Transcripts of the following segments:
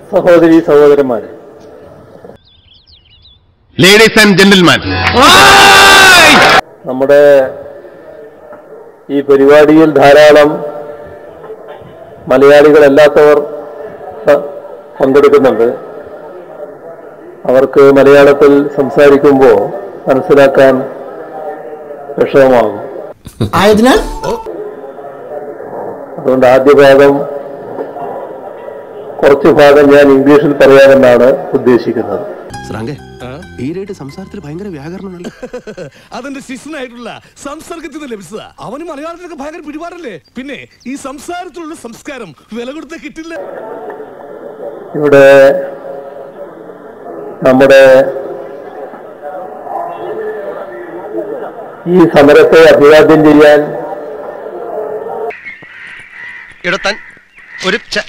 സഹോദരി സഹോദരന്മാരെ ladies and gentleman നമ്മുടെ ഈ പരിപാടിയിൽ ധാരാളം മലയാളികളല്ലാത്തവർ പ- പങ്കെടുക്കുന്നുണ്ട് അവർക്ക് മലയാളത്തിൽ സംസാരിക്കുമ്പോൾ മനസ്സിലാക്കാൻ വിഷമമാകും ആയതിനാൽ അതുകൊണ്ട് ആദ്യ ഭാഗം കുറച്ച് ഭാഗം ഞാൻ ഇംഗ്ലീഷിൽ പറയാമെന്നാണ് ഉദ്ദേശിക്കുന്നത് ശ്രാങ്കെ ഈരായിട്ട് സംസാരത്തിൽ ഭയങ്കര വ്യാകരണമല്ല അതെന്റെ ശിഷ്യനായിട്ടുള്ള സംസർഗത്തിൽ നിന്ന് ലഭിച്ചതാ അവന് മലയാളത്തിലൊക്കെ ഭയങ്കര പിടിപാടല്ലേ പിന്നെ ഈ സംസാരത്തിലുള്ള സംസ്കാരം വില കൊടുത്ത കിട്ടില്ല ഇവിടെ നമ്മുടെ ഈ സമരത്തെ അഭിവാദ്യം ചെയ്യാൻ ഇടത്താൻ ഒരു ച-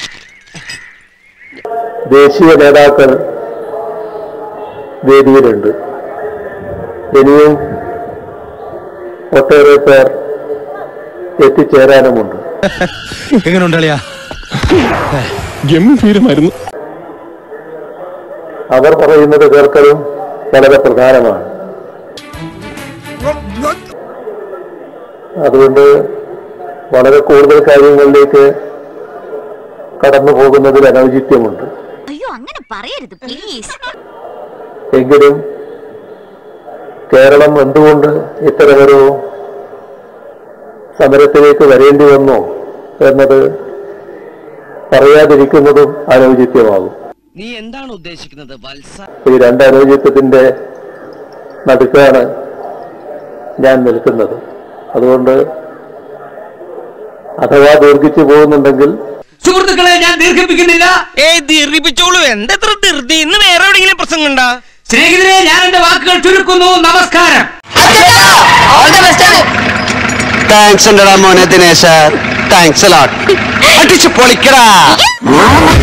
ദേശീയ നേതാക്കൾ വേദിയിലുണ്ട് ഇനിയും ഒട്ടേറെ പേർ എത്തിച്ചേരാനുമുണ്ട് എങ്ങനെ ഉണ്ടാളിയാ ഗംഭീരമായിരുന്നു അവർ പറയുന്നത് കേൾക്കലും വളരെ പ്രധാനമാണ് അതുകൊണ്ട് വളരെ കൂടുതൽ കാര്യങ്ങളിലേക്ക് കടന്നു പോകുന്നതിൽ അനൗചിത്യമുണ്ട് അയ്യോ അങ്ങനെ പറയരുത് പ്ലീസ് എങ്കിലും കേരളം എന്തുകൊണ്ട് ഇത്തരമൊരു സമരത്തിലേക്ക് വരേണ്ടി വന്നു എന്നത് പറയാതിരിക്കുന്നതും അനൗചിത്യമാകും നീ എന്താണ് ഉദ്ദേശിക്കുന്നത് വത്സ ഈ രണ്ട് അനൗചിത്യത്തിന്റെ നടുക്കാണ് ഞാൻ നിൽക്കുന്നത് അതുകൊണ്ട് അഥവാ ദീർഘിച്ചു പോകുന്നുണ്ടെങ്കിൽ സുഹൃത്തുക്കളെ ഞാൻ ദീർഘിപ്പിക്കുന്നില്ല ഏ ദീർഘിപ്പിച്ചോളൂ എന്താ ഇത്ര ധൃതി ഇന്ന് വേറെ എവിടെയെങ്കിലും പ്രസംഗം ഉണ്ടാ സ്നേഹിതരെ ഞാൻ എന്റെ വാക്കുകൾ ചുരുക്കുന്നു നമസ്കാരം താങ്ക്സ് ഉണ്ടടാ മോനെ ദിനേശ താങ്ക്സ് അടിച്ചു പൊളിക്കടാ